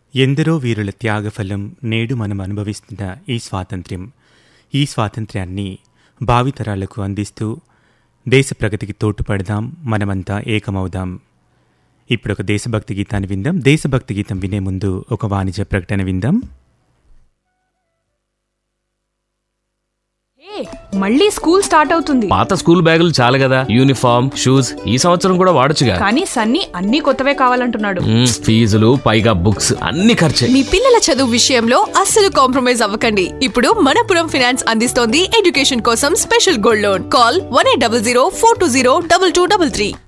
ఎందరో వీరుల త్యాగఫలం నేడు మనం అనుభవిస్తున్న ఈ స్వాతంత్ర్యం ఈ స్వాతంత్ర్యాన్ని భావితరాలకు అందిస్తూ దేశ ప్రగతికి తోడ్పడదాం మనమంతా ఏకమవుదాం ఇప్పుడు ఒక దేశభక్తి గీతాన్ని విందాం దేశభక్తి గీతం వినే ముందు ఒక వాణిజ్య ప్రకటన విందాం ఏ, మళ్ళీ స్కూల్ స్టార్ట్ అవుతుంది పాత స్కూల్ బ్యాగులు చాలు కదా యూనిఫామ్ షూస్ ఈ సంవత్సరం కూడా వాడొచ్చుగా కానీ సన్నీ అన్ని కొత్తవే కావాలంటున్నాడు మ్మ్, ఫీజులు పైగా బుక్స్ అన్ని ఖర్చే మీ పిల్లల చదువు విషయంలో అస్సలు కాంప్రమైజ్ అవ్వకండి ఇప్పుడు మనపురం ఫినాన్స్ అందిస్తోంది ఎడ్యుకేషన్ కోసం special gold loan call one eight double zero four two zero double two double three